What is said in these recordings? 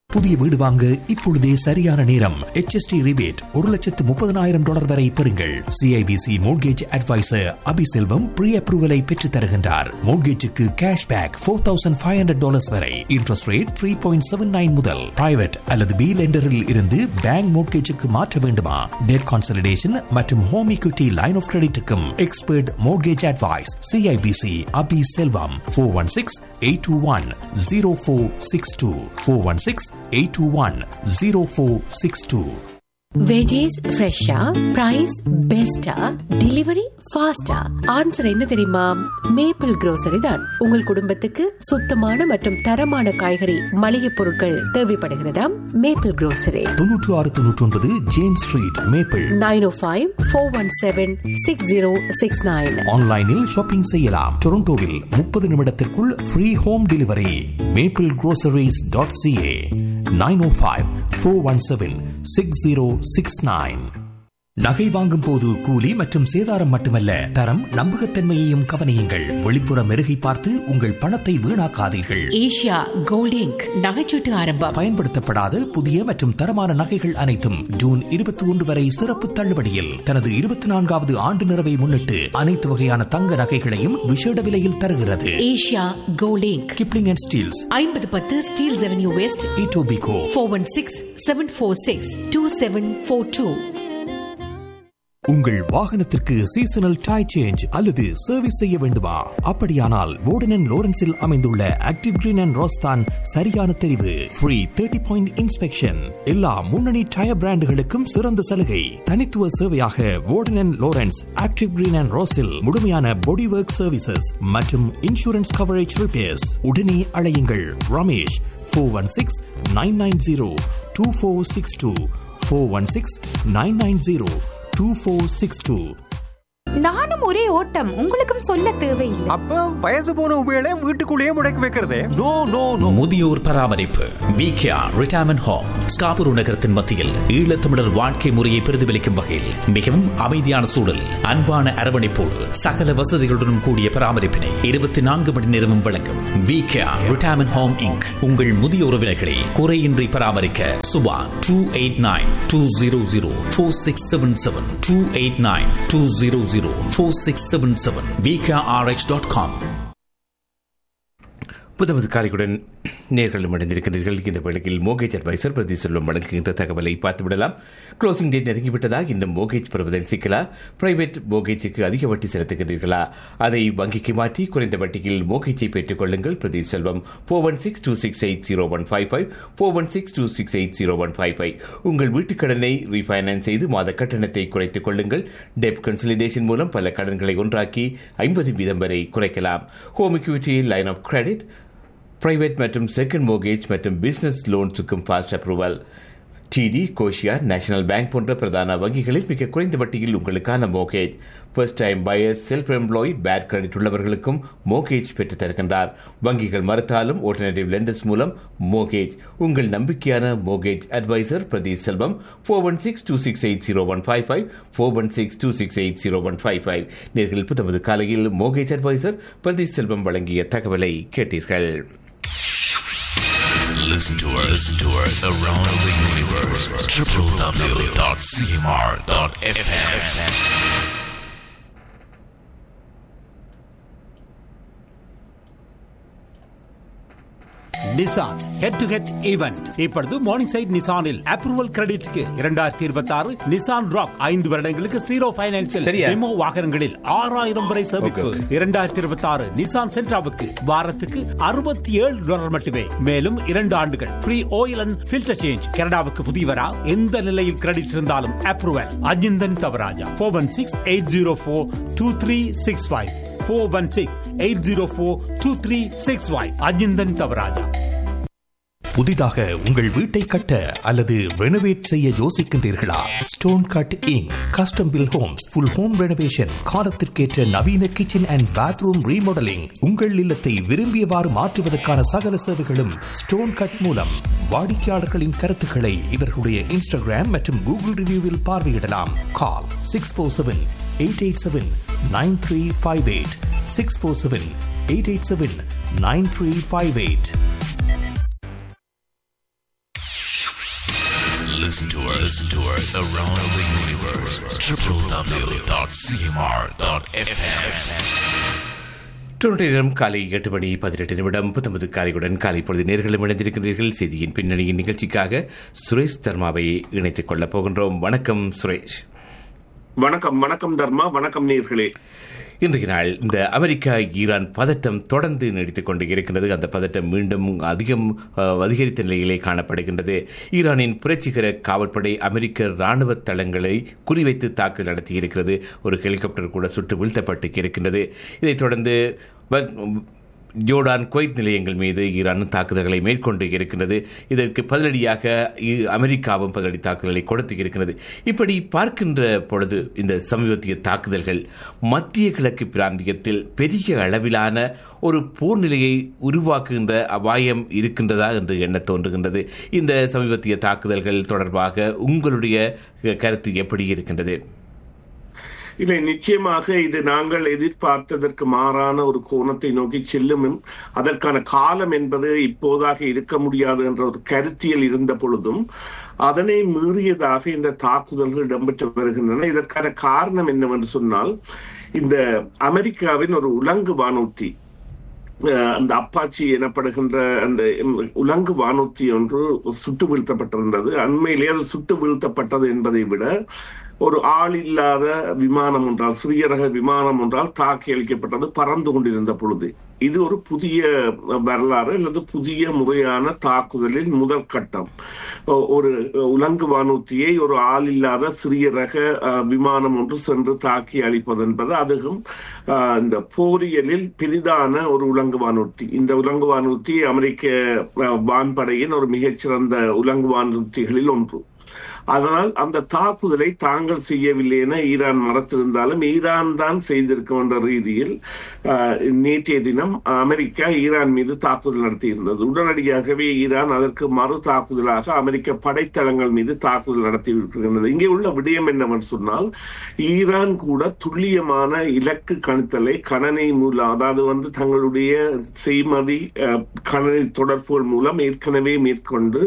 புதிய வீடு வாங்க இப்பொழுதே சரியான நேரம் HST ரிபேட் ஒரு லட்சத்து முப்பதனாயிரம் டாலர் வரை பெறுங்கள் CIBC mortgage advisor Abiselvam pre அப்ரூவலை பெற்றுத் தருகின்றார் மோட்கேஜுக்கு cash back four thousand five hundred dollars வரை interest rate three point seven nine முதல் பிரைவேட் அல்லது பி லெண்டரில் இருந்து பேங்க் மோட்கேஜுக்கு மாற்ற வேண்டுமா டெட் கான்சல்டேஷன் மற்றும் ஹோம் equity லைன் ஆஃப் கிரெடிட்டுக்கும் expert mortgage advice CIBC Abi Selvam four one six eight two one zero four six two four one six eight two one zero four six two veggies ஃப்ரெஷ்ஷா price பெஸ்டா delivery ஃபாஸ்டா answer என்ன தெரியுமா maple grocery தான் உங்கள் குடும்பத்துக்கு சுத்தமான மற்றும் தரமான காய்கறி மளிகை பொருட்கள் தேவைப்படுகிறதாம் மேப்பிள் grocery தொன்னூற்று ஆறு தொன்னூற்றி ஒன்பது James street Maple nine o five four one seven six zero six nine ஆன்லைனில் ஷாப்பிங் செய்யலாம் டொரண்டோவில் முப்பது நிமிடத்திற்குள் free home delivery Maple groceries dot CA nine o five four one seven six zero six nine நகை வாங்கும் போது கூலி மற்றும் சேதாரம் மட்டுமல்ல தரம் நம்பகத்தன்மையையும் கவனியுங்கள் வெளிப்புற மெருகை பார்த்து உங்கள் பணத்தை வீணாக்காதீர்கள் ஏஷியா கோல்ட் இங்க் நகைச்சீட்டு ஆரம்பம் பயன்படுத்தப்படாத புதிய மற்றும் தரமான நகைகள் அனைத்தும் ஜூன் இருபத்தி ஒன்று வரை சிறப்பு தள்ளுபடியில் தனது இருபத்தி நான்காவது ஆண்டு நிறைவை முன்னிட்டு அனைத்து வகையான தங்க நகைகளையும் விஷேட விலையில் தருகிறது Asia gold inc Kipling and Steeles ஐம்பது பத்து Steeles avenue west Etobicoke four one six seven four six two seven four two உங்கள் வாகனத்திற்கு சீசனல் டை சேஞ்ச் அல்லது சர்வீஸ் செய்ய வேண்டுமா அப்படியானால் வோர்டன் லோரன்ஸில் அமைந்துள்ள ஆக்டிவ் கிரீன் அண்ட் ரோஸ்தான் சரியான தெரிவு ஃப்ரீ தேர்ட்டி பாயிண்ட் இன்ஸ்பெக்ஷன் எல்லா முன்னணி டயர் பிராண்டுகளுக்கும் சிறந்த சலுகை தனித்துவ சேவையாக Warden Lawrence active green and ரோஸில் முழுமையான பாடி ஒர்க் சர்வீசஸ் மற்றும் இன்சூரன்ஸ் கவரேஜ் ரிப்பேர்ஸ் உடனே அழையுங்கள் Ramesh four one six nine nine zero two four six two four one six nine nine zero two four six two நானும் ஒரே ஓட்டம் உங்களுக்கும் சொல்ல தேவையில்லை அப்ப வயசு போன உபயோக வீட்டுக்குள்ளேயே முடக்கி வைக்கிறதே நோ நோ நோ முதியோர் பராமரிப்பு விகேஆர் ரிட்டையர்மெண்ட் ஹோம் ஸ்காபுரு நகரத்தின் மத்தியில் ஈழத்தமிழர் வாழ்க்கை முறையை பிரதிபலிக்கும் வகையில் மிகவும் அமைதியான சூழல் அன்பான அரவணைப்போடு சகல வசதிகளுடன் கூடிய பராமரிப்பினை இருபத்தி நான்கு மணி நேரமும் வழங்கும் விகேஆர் ரிட்டையர்மெண்ட் ஹோம் இங்க் உங்கள் முதிய உறவினர்களை குறையின்றி பராமரிக்க Subha two eight nine two zero zero four six seven seven two eight nine two zero zero four six seven seven VKRH dot com புதமது காலையுடன் நேர்களும் அடைந்திருக்கிறீர்கள் இந்த வேளையில் மோகேஜ் அட்வைசர் பிரதி செல்வம் வழங்குகின்ற தகவலை பார்த்துவிடலாம் க்ளோசிங் டேட் நெருங்கிவிட்டதா இன்னும் மோகேஜ் பெறுவதில் சிக்கலா பிரைவேட் மோகேஜுக்கு அதிக வட்டி செலுத்துகிறீர்களா அதை வங்கிக்கு மாற்றி குறைந்த வட்டியில் மோகேஜை பெற்றுக் கொள்ளுங்கள் Prathi Selvam four one six two six eight zero one five five four one six two six eight zero one five five உங்கள் வீட்டுக் கடனை ரீஃபைனான்ஸ் செய்து மாத கட்டணத்தை குறைத்துக் கொள்ளுங்கள் டெப் கன்சலிடேஷன் மூலம் பல கடன்களை ஒன்றாக்கி ஐம்பது வீதம் வரை குறைக்கலாம் home equity line of credit private மற்றும் செகண்ட் மோகேஜ் மற்றும் பிசினஸ் லோன்ஸுக்கும் ஃபாஸ்ட் அப்ரூவல் டிடி கோஷியா நேஷனல் பேங்க் போன்ற பிரதான வங்கிகளில் மிக குறைந்த வட்டியில் உங்களுக்கான mortgage first time buyers self employed bad credit உள்ளவர்களுக்கும் மோகேஜ் பெற்றுத் தருகின்றார் வங்கிகள் மறுத்தாலும் ஆல்டர்னேட்டிவ் லெண்டர்ஸ் மூலம் மோகேஜ் உங்கள் நம்பிக்கையான mortgage advisor Pratheesh Selvam four one six two six eight zero one five five four one six two six eight zero one five five நேர்கள் புத்தமது காலையில் மோகேஜ் அட்வைசர் பிரதீஷ் செல்வம் வழங்கிய தகவலை கேட்டீர்கள் Listen to us, listen to us around the universe. www.cmr.fm. Nissan head to head event இப்பொழுது Morningside நிசானில் approval கிரெடிட்க்கு இரண்டாயிரத்தி இருபத்தி ஆறு நிசான் ராக் ஐந்து வருடங்களுக்கு ஜீரோ பைனான்சில் சரியா? டெமோ வாகனங்களில் ஆறாயிரம் வரை சேமிப்பு Okay, இரண்டாயிரத்தி இருபத்தி ஆறு நிசான் சென்ட்ராவுக்கு வாரத்துக்கு அறுபத்தி ஏழு டாலர் மட்டுமே மேலும் இரண்டு ஆண்டுகள் free oil and filter change கனடாவுக்கு புதியவரா எந்த நிலையில் கிரெடிட் இருந்தாலும் approval Ajinthan Thavarajah four one six eight zero four two three six five four one six eight zero four two three six five Ajinthan Thavarajah புதிதாக உங்கள் வீட்டை கட்ட அல்லது ரெனோவேட் செய்ய யோசிக்கின்றீர்களா stone cut inc custom built homes full home renovation காலத்திற்கேற்ற நவீன kitchen and bathroom remodelling உங்கள் இல்லத்தை விரும்பியவாறு மாற்றுவதற்கான சகல சேவைகளும் ஸ்டோன் கட் மூலம் வாடிக்கையாளர்களின் கருத்துக்களை இவர்களுடைய இன்ஸ்டாகிராம் மற்றும் கூகுள் ரிவ்யூவில் பார்வையிடலாம் call six four seven eight eight seven nine three five eight six four seven eight eight seven nine three five eight Listen to us, to us around the universe. www.cmr.fm. Toronto நேரம் காலை எட்டு மணி பதினெட்டு நிமிடம் பத்தொன்பது காலையுடன் காலை பொழுது நேர்களும் இணைந்திருக்கிறீர்கள் செய்தியின் பின்னணியின் நிகழ்ச்சிக்காக சுரேஷ் தர்மாவை இணைத்துக் கொள்ளப் போகின்றோம் வணக்கம் சுரேஷ் வணக்கம் வணக்கம் தர்மா வணக்கம் நேர்களே இன்றைய நாள் இந்த அமெரிக்கா ஈரான் பதட்டம் தொடர்ந்து நீடித்துக் கொண்டு இருக்கிறது அந்த பதட்டம் மீண்டும் அதிகம் அஹ், அதிகரித்த நிலையிலே காணப்படுகின்றது ஈரானின் புரட்சிகர காவல்படை அமெரிக்க ராணுவ தளங்களை குறிவைத்து தாக்குதல் நடத்தியிருக்கிறது ஒரு ஹெலிகாப்டர் கூட சுட்டு வீழ்த்தப்பட்டு இருக்கின்றது இதைத் தொடர்ந்து பக்- ஜோர்டான் குவைத் நிலையங்கள் மீது ஈரான் தாக்குதல்களை மேற்கொண்டு இருக்கின்றது இதற்கு பதிலடியாக இ- அமெரிக்காவும் பதிலடி தாக்குதலை கொடுத்து இருக்கிறது இப்படி பார்க்கின்ற பொழுது இந்த சமீபத்திய தாக்குதல்கள் மத்திய கிழக்கு பிராந்தியத்தில் பெரிய அளவிலான ஒரு போர் நிலையை உருவாக்குகின்ற அபாயம் இருக்கின்றதா என்று எண்ண தோன்றுகின்றது இந்த சமீபத்திய தாக்குதல்கள் தொடர்பாக உங்களுடைய கருத்து எப்படி இருக்கின்றது இல்லை நிச்சயமாக இது நாங்கள் எதிர்பார்த்ததற்கு மாறான ஒரு கோணத்தை நோக்கி செல்லும் அதற்கான காலம் என்பது இப்போதாக இருக்க முடியாது என்ற ஒரு கருத்தியல் இருந்த பொழுதும் அதனை மீறியதாக இந்த தாக்குதல்கள் இடம்பெற்று வருகின்றன இதற்கான காரணம் என்னவென்று சொன்னால் இந்த அமெரிக்காவின் ஒரு உலங்கு வானூர்தி அஹ் அந்த அப்பாச்சி எனப்படுகின்ற அந்த ம், உலங்கு வானூர்தி ஒன்று சுட்டு வீழ்த்தப்பட்டிருந்தது அண்மையிலே அது சுட்டு வீழ்த்தப்பட்டது என்பதை விட ஒரு ஆள் இல்லாத விமானம் ஒன்றால் சிறிய ரக விமானம் ஒன்றால் தாக்கி அளிக்கப்பட்டது பறந்து கொண்டிருந்த பொழுது இது ஒரு புதிய வரலாறு அல்லது புதிய முறையான தாக்குதலில் முதல் கட்டம் ஒ- ஒரு உலங்கு வானூர்த்தியை ஒரு ஆள் இல்லாத சிறிய ரக அஹ், விமானம் ஒன்று சென்று தாக்கி அளிப்பது என்பது அதுவும் அஹ், இந்த போரியலில் பெரிதான ஒரு உலங்கு வானூர்த்தி இந்த உலங்கு வானூர்த்தி அமெரிக்க அஹ், வான்படையின் ஒரு மிகச்சிறந்த உலங்கு வானூர்த்திகளில் ஒன்று அதனால் அந்த தாக்குதலை தாங்கள் செய்யவில்லை என ஈரான் மறத்திருந்தாலும் ஈரான் தான் செய்திருக்கும் என்ற ரீதியில் அஹ், நேற்றைய தினம் அமெரிக்கா ஈரான் மீது தாக்குதல் நடத்தியிருந்தது உடனடியாகவே ஈரான் அதற்கு மறு தாக்குதலாக அமெரிக்க படைத்தளங்கள் மீது தாக்குதல் நடத்தியிருக்கிறது இங்கே உள்ள விடயம் என்னவென்று சொன்னால் ஈரான் கூட துல்லியமான இலக்கு கணித்தலை கணனை மூலம் அதாவது வந்து தங்களுடைய செய்மதி அஹ், கணனி தொடர்புகள் மூலம் ஏற்கனவே மேற்கொண்டு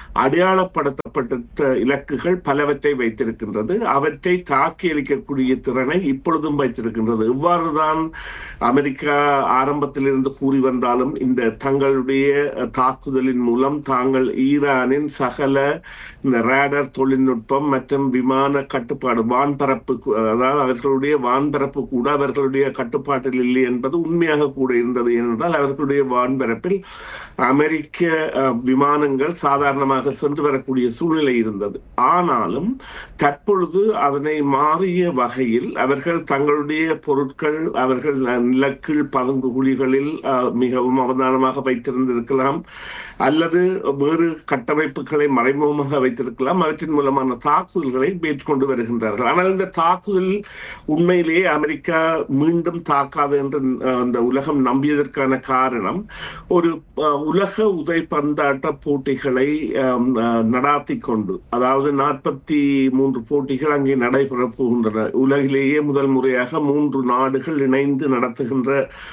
அடையாளப்படுத்தப்பட்ட இலக்குகள் பலவற்றை வைத்திருக்கின்றது அவற்றை தாக்கி அளிக்கக்கூடிய திறனை இப்பொழுதும் வைத்திருக்கின்றது இவ்வாறுதான் அமெரிக்கா ஆரம்பத்திலிருந்து கூறி வந்தாலும் இந்த தங்களுடைய தாக்குதலின் மூலம் தாங்கள் ஈரானின் சகல இந்த ரேடர் தொழில்நுட்பம் மற்றும் விமான கட்டுப்பாடு வான்பரப்பு கு- அதாவது அவர்களுடைய வான்பரப்பு கூட அவர்களுடைய கட்டுப்பாட்டில் இல்லை என்பது உண்மையாக கூட இருந்தது ஏனென்றால் அவர்களுடைய வான்பரப்பில் அமெரிக்க அஹ், விமானங்கள் சாதாரணமாக சென்று வரக்கூடிய சூழ்நிலை இருந்தது ஆனாலும் தற்பொழுது அதனை மாறிய வகையில் அவர்கள் தங்களுடைய பொருட்கள் அவர்கள் நிலக்கீழ் பதுங்கு குழிகளில் அஹ், மிகவும் அவதானமாக வைத்திருந்திருக்கலாம் அல்லது வேறு கட்டமைப்புகளை மறைமுகமாக வைத்திருக்கலாம் அவற்றின் மூலமான தாக்குதல்களை மேற்கொண்டு வருகின்றார்கள் ஆனால் இந்த தாக்குதல் உண்மையிலேயே அமெரிக்கா மீண்டும் தாக்காது என்று அஹ், இந்த உலகம் நம்பியதற்கான காரணம் ஒரு அஹ், உலக உதைப்பந்தாட்ட போட்டிகளை அஹ், அஹ், நடாத்தி கொண்டு அதாவது நாற்பத்தி மூன்று போட்டிகள் அங்கே நடைபெற போகின்றன உலகிலேயே முதல் முறையாக மூன்று நாடுகள் இணைந்து நடத்துகின்ற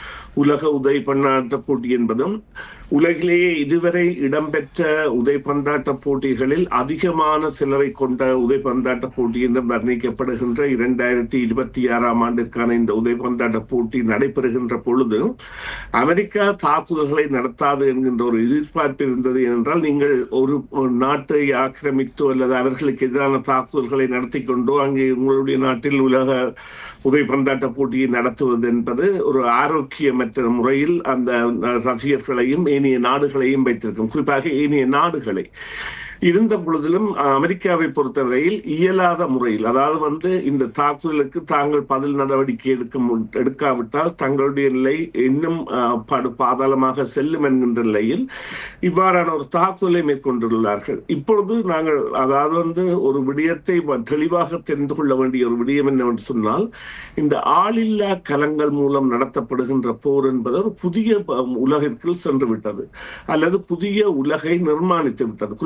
உலக உதைப்பந்தாட்ட போட்டி என்பதும் உலகிலேயே இதுவரை இடம்பெற்ற உதைப்பந்தாட்ட போட்டிகளில் அதிகமான செலவை கொண்ட உதைப்பந்தாட்ட போட்டி என்றும் வர்ணிக்கப்படுகின்ற இரண்டாயிரத்தி இருபத்தி ஆறாம் ஆண்டிற்கான இந்த உதைப்பந்தாட்ட போட்டி நடைபெறுகின்ற பொழுது அமெரிக்கா தாக்குதல்களை நடத்தாது என்கின்ற ஒரு எதிர்பார்ப்பு இருந்தது என்றால் நீங்கள் ஒரு ஒரு நாட்டை ஆக்கிரமித்தோ அல்லது அவர்களுக்கு எதிரான தாக்குதல்களை நடத்தி கொண்டோ அங்கே உங்களுடைய நாட்டில் உலக உதைப்பந்தாட்ட போட்டியை நடத்துவது என்பது ஒரு ஆரோக்கியமற்ற முறையில் அந்த அஹ், ரசிகர்களையும் ஏனைய நாடுகளையும் வைத்திருக்கும் குறிப்பாக ஏனைய நாடுகளை இருந்த பொழுதிலும் அஹ், அமெரிக்காவை பொறுத்தவரையில் இயலாத முறையில் அதாவது வந்து இந்த தாக்குதலுக்கு தாங்கள் பதில் நடவடிக்கை எடுக்க மு- எடுக்காவிட்டால் தங்களுடைய நிலை இன்னும் அஹ், படு பாதாளமாக செல்லும் என்கின்ற நிலையில் இவ்வாறான ஒரு தாக்குதலை மேற்கொண்டுள்ளார்கள் இப்பொழுது நாங்கள் அதாவது வந்து ஒரு விடயத்தை வ- தெளிவாக தெரிந்து கொள்ள வேண்டிய ஒரு விடயம் என்னவென்று சொன்னால் இந்த ஆளில்லா கலங்கள் மூலம் நடத்தப்படுகின்ற போர் என்பது ஒரு புதிய ப- உலகிற்குள் சென்று விட்டது அல்லது புதிய உலகை நிர்மாணித்து விட்டது குறிப்பாக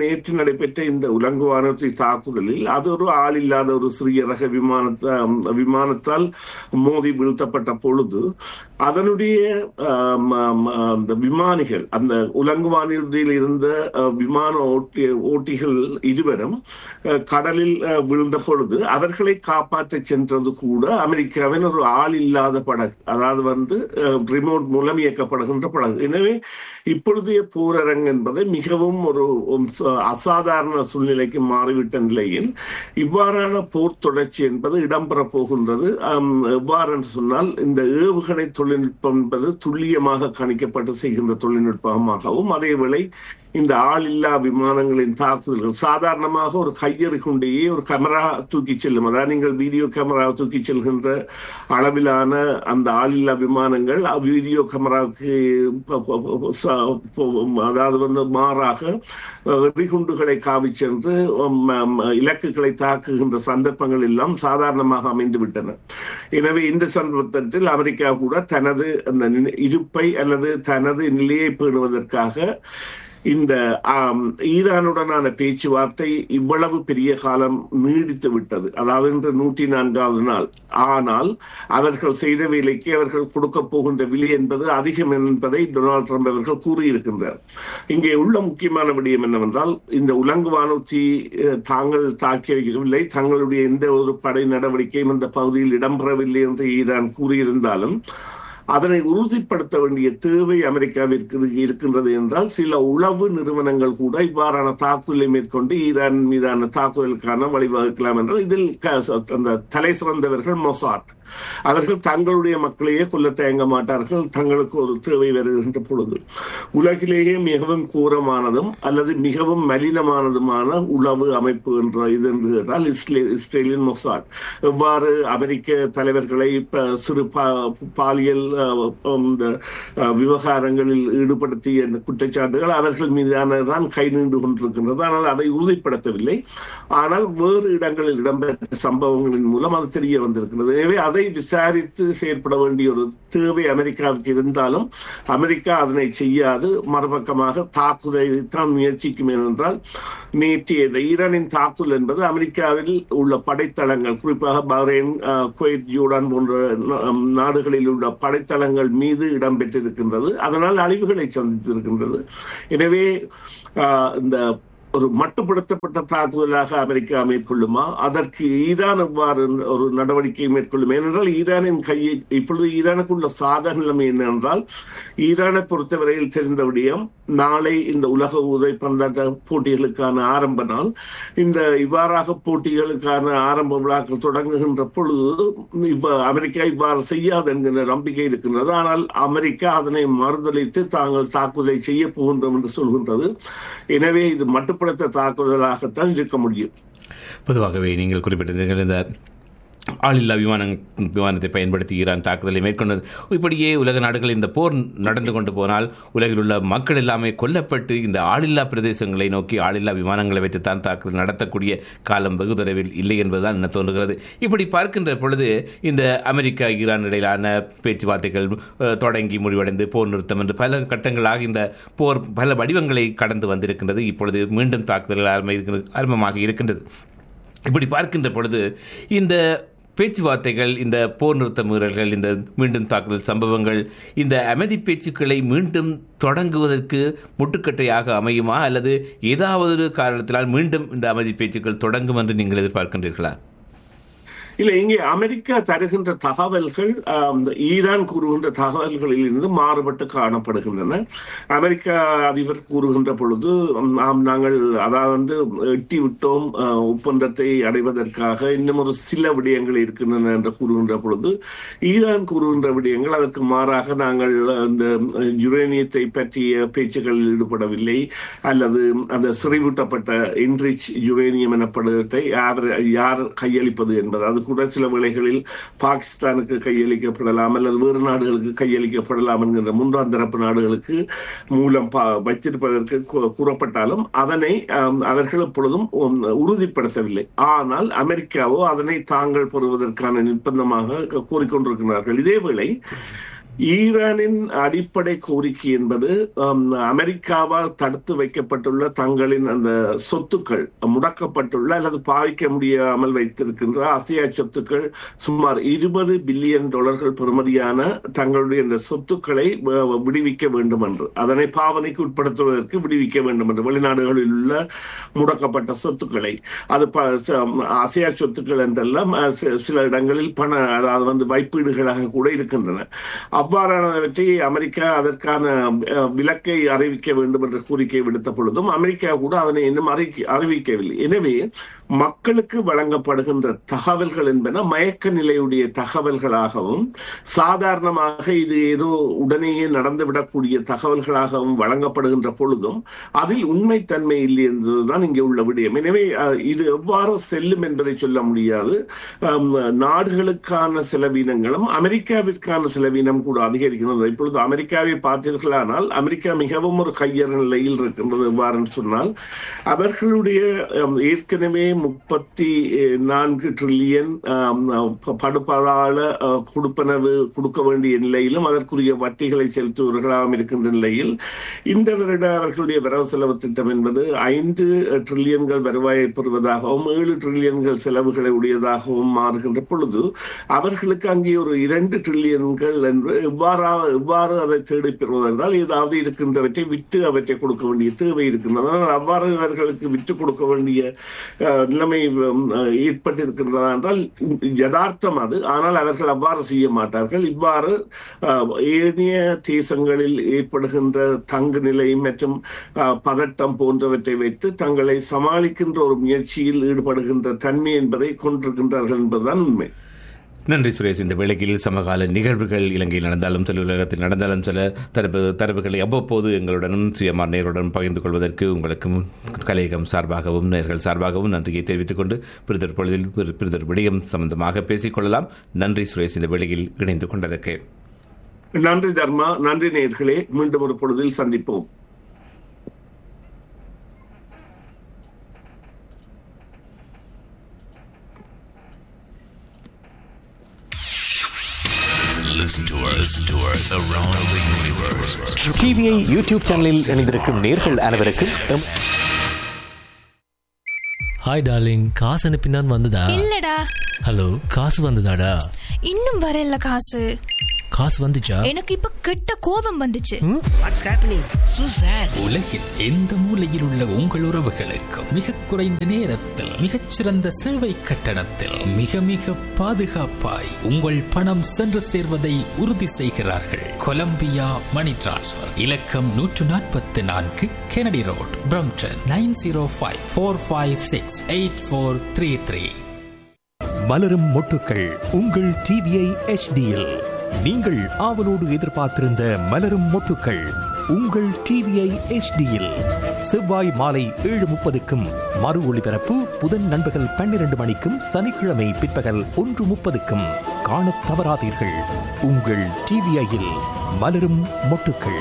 நேற்று நடைபெற்ற இந்த உலங்கு வானூர்தி தாக்குதலில் அது ஒரு ஆள் இல்லாத ஒரு சிறிய ரக விமானத்த விமானத்தால் மோதி வீழ்த்தப்பட்ட பொழுது அதனுடைய ஆம், ஆம், அந்த விமானிகள் அந்த உலங்கு வானூர்தியில் இருந்த அஹ், விமான ஓட்டி ஓட்டிகள் இருவரும் அஹ், கடலில் அஹ், விழுந்த பொழுது அவர்களை காப்பாற்ற சென்றது கூட அமெரிக்காவின் ஒரு ஆள் இல்லாத படகு அதாவது வந்து ரிமோட் மூலம் இயக்கப்படுகின்ற படகு எனவே இப்பொழுதைய போரரங்கு என்பது மிகவும் ஒரு um, ச- அசாதாரண சூழ்நிலைக்கு மாறிவிட்ட நிலையில் இவ்வாறான போர் தொடர்ச்சி என்பது இடம்பெற போகின்றது ஆம், எவ்வாறு என்று சொன்னால் இந்த ஏவுகணை தொழில்நுட்பம் என்பது துல்லியமாக கணிக்கப்பட்டு செய்கின்ற தொழில்நுட்பமாகவும் அதேவேளை இந்த ஆளில்லா விமானங்களின் தாக்குதல்கள் சாதாரணமாக ஒரு கையெறி கொண்டேயே ஒரு கேமரா தூக்கி செல்லும் அதாவது நீங்கள் வீடியோ கேமரா தூக்கி செல்கின்ற அளவிலான அந்த ஆளில்லா விமானங்கள் அ- வீடியோ கேமராவுக்கு ப- ப- ப- ச- ப- அதாவது வந்து மாறாக அஹ், எறிகுண்டுகளை காவி சென்று உம், உம், இலக்குகளை தாக்குகின்ற சந்தர்ப்பங்கள் எல்லாம் சாதாரணமாக அமைந்து விட்டன எனவே இந்த சந்தர்ப்பத்தில் அமெரிக்கா கூட தனது அந்த நினை- இருப்பை அல்லது தனது நிலையை பேணுவதற்காக இந்த ஆம், ஈரானுடனான பேச்சுவார்த்தை இவ்வளவு பெரிய காலம் நீடித்து விட்டது அதாவது இன்று நூற்றி நான்காவது நாள் ஆனால் அவர்கள் செய்த வேலைக்கு அவர்கள் கொடுக்க போகின்ற விலை என்பது அதிகம் என்பதை டொனால்ட் ட்ரம்ப் அவர்கள் கூறியிருக்கின்றார் இங்கே உள்ள முக்கியமான விடயம் என்னவென்றால் இந்த உலங்கு வானூர்த்தி அஹ், தாங்கள் தாக்கியவில்லை தங்களுடைய எந்த ஒரு படை நடவடிக்கையும் இந்த பகுதியில் இடம்பெறவில்லை என்று ஈரான் கூறியிருந்தாலும் அதனை உறுதிப்படுத்த வேண்டிய தேவை அமெரிக்காவிற்கு இருக்கின்றது என்றால் சில உளவு நிறுவனங்கள் கூட இவ்வாறான தாக்குதலை மேற்கொண்டு ஈரான் மீதான தாக்குதலுக்கான வழிவகுக்கலாம் என்றால் இதில் க- அந்த தலை சிறந்தவர்கள் மொசாட் அவர்கள் தங்களுடைய மக்களையே கொல்ல தயங்க மாட்டார்கள் தங்களுக்கு ஒரு தேவை வருகின்ற பொழுது உலகிலேயே மிகவும் கூரமானதும் அல்லது மிகவும் மலினமானதுமான உளவு அமைப்பு என்ற இது என்று கேட்டால் இஸ்ரே- இஸ்ரேலின் மொசாட் எவ்வாறு அமெரிக்க தலைவர்களை ப- சிறு பா- பாலியல் அஹ், இந்த அஹ், விவகாரங்களில் ஈடுபடுத்திய இந்த குற்றச்சாட்டுகள் அவர்கள் மீதான தான் கை நீண்டு கொண்டிருக்கின்றது ஆனால் அதை உறுதிப்படுத்தவில்லை ஆனால் வேறு இடங்களில் இடம்பெற்ற சம்பவங்களின் மூலம் அது தெரிய வந்திருக்கிறது எனவே அதை விசாரித்து செயற்பட வேண்டிய ஒரு தேவை அமெரிக்காவுக்கு இருந்தாலும் அமெரிக்கா அதனை செய்யாது மறுபக்கமாக தாக்குதலை தான் முயற்சிக்கும் ஏனென்றால் நேற்றைய இந்த ஈரானின் தாக்குதல் என்பது அமெரிக்காவில் உள்ள படைத்தளங்கள் குறிப்பாக பஹ்ரைன் அஹ், குவைத் ஜூடான் போன்ற நா- நாடுகளில் உள்ள படைத்தளங்கள் மீது இடம்பெற்றிருக்கின்றது அதனால் அழிவுகளை சந்தித்திருக்கின்றது எனவே அஹ், இந்த ஒரு மட்டுப்படுத்தப்பட்ட தாக்குதலாக அமெரிக்கா மேற்கொள்ளுமா அதற்கு ஈரான் எவ்வாறு ஒரு நடவடிக்கை மேற்கொள்ளும் ஏனென்றால் ஈரானின் கையை இப்பொழுது ஈரானுக்குள்ள சாதக நிலைமை என்னவென்றால் ஈரானை பொறுத்தவரையில் தெரிந்த விடயம் நாளை இந்த உலக உதை பந்தாட்ட போட்டிகளுக்கான ஆரம்ப நாள் இந்த இவ்வாறாக போட்டிகளுக்கான ஆரம்ப விழாக்கள் தொடங்குகின்ற பொழுது இவ்வ அமெரிக்கா இவ்வாறு செய்யாது என்கிற நம்பிக்கை இருக்கின்றது ஆனால் அமெரிக்கா அதனை மறுதளித்து தாங்கள் தாக்குதலை செய்ய போகின்றோம் என்று சொல்கின்றது எனவே இது மட்டுப்படுத்த தாக்குதலாகத்தான் இருக்க முடியும் பொதுவாகவே நீங்கள் குறிப்பிட்டிருந்தீர்கள் இந்த ஆளில்லா விமான விமானத்தை பயன்படுத்தி ஈரான் தாக்குதலை மேற்கொண்டது இப்படியே உலக நாடுகள் இந்த போர் நடந்து கொண்டு போனால் உலகில் உள்ள மக்கள் எல்லாமே கொல்லப்பட்டு இந்த ஆளில்லா பிரதேசங்களை நோக்கி ஆளில்லா விமானங்களை வைத்து தான் தாக்குதல் நடத்தக்கூடிய காலம் வெகு தொலைவில் இல்லை என்பதுதான் என்ன தோன்றுகிறது இப்படி பார்க்கின்ற பொழுது இந்த அமெரிக்கா ஈரான் இடையிலான பேச்சுவார்த்தைகள் அஹ், தொடங்கி முடிவடைந்து போர் நிறுத்தம் என்று பல கட்டங்களாக இந்த போர் பல வடிவங்களை கடந்து வந்திருக்கின்றது இப்பொழுது மீண்டும் தாக்குதல்கள் ஆரம்ப இருக்கிறது- ஆரம்பமாக இருக்கின்றது இப்படி பார்க்கின்ற பொழுது இந்த பேச்சுவார்த்தைகள் இந்த போர் நிறுத்த மீறல்கள் இந்த மீண்டும் தாக்குதல் சம்பவங்கள் இந்த அமைதி பேச்சுக்களை மீண்டும் தொடங்குவதற்கு முட்டுக்கட்டையாக அமையுமா அல்லது ஏதாவது ஒரு காரணத்தினால் மீண்டும் இந்த அமைதி பேச்சுக்கள் தொடங்கும் என்று நீங்கள் எதிர்பார்க்கின்றீர்களா இல்ல இங்கே அமெரிக்கா தருகின்ற தகவல்கள் ஆஹ், இந்த ஈரான் கூறுகின்ற தகவல்களில் இருந்து மாறுபட்டு காணப்படுகின்றன அமெரிக்கா அதிபர் கூறுகின்ற பொழுது ம், ஆம் நாங்கள் அதாவது வந்து எட்டி விட்டோம் ஆஹ், ஒப்பந்தத்தை அடைவதற்காக இன்னும் ஒரு சில விடயங்கள் இருக்கின்றன என்று கூறுகின்ற பொழுது ஈரான் கூறுகின்ற விடயங்கள் அதற்கு மாறாக நாங்கள் அந்த யுரேனியத்தை பற்றிய பேச்சுக்களில் ஈடுபடவில்லை அல்லது அந்த சிறைவூட்டப்பட்ட என்ரிச் யுரேனியம் எனப்படுவதை யார் யார் கையளிப்பது என்பது அது கூட சில வேளைகளில் பாகிஸ்தானுக்கு கையளிக்கப்படலாம் அல்லது வேறு நாடுகளுக்கு கையளிக்கப்படலாம் என்கின்ற மூன்றாம் தரப்பு நாடுகளுக்கு மூலம் பா- வைத்திருப்பதற்கு கூ- கூறப்பட்டாலும் அதனை ஆம், அவர்கள் எப்பொழுதும் உம், உறுதிப்படுத்தவில்லை ஆனால் அமெரிக்காவோ அதனை தாங்கள் பெறுவதற்கான நிர்பந்தமாக கூறிக்கொண்டிருக்கிறார்கள் இதேவேளை ஈரானின் அடிப்படை கோரிக்கை என்பது ஆம், அமெரிக்காவால் தடுத்து வைக்கப்பட்டுள்ள தங்களின் அந்த சொத்துக்கள் முடக்கப்பட்டுள்ள அல்லது பாவிக்க முடியாமல் வைத்திருக்கின்ற ஆசியா சொத்துக்கள் சுமார் இருபது பில்லியன் டாலர்கள் பெறுமதியான தங்களுடைய இந்த சொத்துக்களை வ- விடுவிக்க வேண்டும் என்று அதனை பாவனைக்கு உட்படுத்துவதற்கு விடுவிக்க வேண்டும் என்று வெளிநாடுகளில் உள்ள முடக்கப்பட்ட சொத்துக்களை அது ப- ச- ஆசியா சொத்துக்கள் என்றெல்லாம் அஹ், சி- சில இடங்களில் பண அதாவது வந்து வைப்பீடுகளாக கூட இருக்கின்றன அவ்வாறானவற்றை அமெரிக்கா அதற்கான அஹ், விலக்கை அறிவிக்க வேண்டும் என்ற கோரிக்கை விடுத்த பொழுதும் அமெரிக்கா கூட அதனை இன்னும் அறிக்கை- அறிவிக்கவில்லை எனவே மக்களுக்கு வழங்கப்படுகின்ற தகவல்கள் என்பன மயக்க நிலையுடைய தகவல்களாகவும் சாதாரணமாக இது ஏதோ உடனேயே நடந்துவிடக்கூடிய தகவல்களாகவும் வழங்கப்படுகின்ற பொழுதும் அதில் உண்மைத்தன்மை இல்லை என்பதுதான் இங்கே உள்ள விடயம் எனவே அஹ், இது எவ்வாறு செல்லும் என்பதை சொல்ல முடியாது அம், நாடுகளுக்கான செலவினங்களும் அமெரிக்காவிற்கான செலவினம் கூட அதிகரிக்கிறது இப்பொழுது அமெரிக்காவை பார்த்தீர்களானால் அமெரிக்கா மிகவும் ஒரு கையற நிலையில் இருக்கின்றது எவ்வாறு சொன்னால் அவர்களுடைய அம், ஏற்கனவே முப்பத்தி நான்கு ட்ரில்லியன் படுபடால அஹ், கொடுப்பனவு கொடுக்க வேண்டிய நிலையிலும் அதற்குரிய வட்டிகளை செலுத்துவர்களாகவும் இருக்கின்ற நிலையில் இந்த வருட அவர்களுடைய வரவு செலவு திட்டம் என்பது ஐந்து ட்ரில்லியன்கள் வருவாயை பெறுவதாகவும் ஏழு ட்ரில்லியன்கள் செலவுகளை உடையதாகவும் மாறுகின்ற பொழுது அவர்களுக்கு அங்கே ஒரு இரண்டு ட்ரில்லியன்கள் என்று எவ்வாறா எவ்வாறு அதை தேடி பெறுவது என்றால் ஏதாவது இருக்கின்றவற்றை விட்டு அவற்றை கொடுக்க வேண்டிய தேவை இருக்கின்றது ஆனால் அவ்வாறு அவர்களுக்கு விட்டு கொடுக்க வேண்டிய அஹ், நிலைமை உம், அஹ், ஏற்பட்டிருக்கின்றதா என்றால் யதார்த்தம் அது ஆனால் அவர்கள் அவ்வாறு செய்ய மாட்டார்கள் இவ்வாறு அஹ், ஏனைய தேசங்களில் ஏற்படுகின்ற தங்கு நிலை மற்றும் அஹ், பதட்டம் போன்றவற்றை வைத்து தங்களை சமாளிக்கின்ற ஒரு முயற்சியில் ஈடுபடுகின்ற தன்மை என்பதை கொண்டிருக்கின்றார்கள் என்பதுதான் உண்மை நன்றி சுரேஷ் இந்த வேளையில் சமகால நிகழ்வுகள் இலங்கையில் நடந்தாலும் சில உலகத்தில் நடந்தாலும் சில தரப்பு தரப்புகளை அவ்வப்போது எங்களுடனும் சுயமார் நேருடன் பகிர்ந்து கொள்வதற்கு உங்களுக்கும் கலையகம் சார்பாகவும் நேர்கள் சார்பாகவும் நன்றியை தெரிவித்துக் கொண்டு பிறிதொரு பொழுதில் பிற- பிறிதொரு விடயம் சம்பந்தமாக பேசிக்கொள்ளலாம் நன்றி சுரேஷ் இந்த வேளையில் இணைந்து கொண்டதற்கு நன்றி தர்மா நன்றி நேயர்களே மீண்டும் ஒரு பொழுதில் சந்திப்போம் Listen to us, listen to us around the universe. TVI YouTube சேனலில் இணைந்திருக்கும் நேர்கள் அனைவருக்கும் எம்- ஹாய் டார்லிங் காசு அனுப்பினான் வந்ததா இல்லடா ஹலோ காசு வந்ததாடா இன்னும் வரல காசு காசு வந்துச்சா எனக்கு இப்ப கெட்ட கோபம் வந்துச்சு உலகில் எந்த மூலையில் உள்ள உங்கள் உறவுகளுக்கு மிக குறைந்த நேரத்தில் மிகச்சிறந்த சேவை கட்டணத்தில் மிக மிக பாதுகாப்பாய் உங்கள் பணம் சென்று சேர்வதை உறுதி செய்கிறார்கள் கொலம்பியா மணி டிரான்ஸ்ஃபர் இலக்கம் நூற்று நாற்பத்தி நான்கு Kennedy road Brampton nine zero five four five six eight four three three மலரும் மொட்டுக்கள் உங்கள் டிவிஐ எச்டியில் நீங்கள் ஆவலோடு எதிர்பார்த்திருந்த மலரும் மொட்டுக்கள் உங்கள் டிவிஐ எச்டியில் செவ்வாய் மாலை ஏழு முப்பதுக்கும் மறு ஒளிபரப்பு புதன் நண்பகல் பன்னிரண்டு மணிக்கும் சனிக்கிழமை பிற்பகல் ஒன்று முப்பதுக்கும் காணத் தவறாதீர்கள் உங்கள் டிவிஐயில் மலரும் மொட்டுக்கள்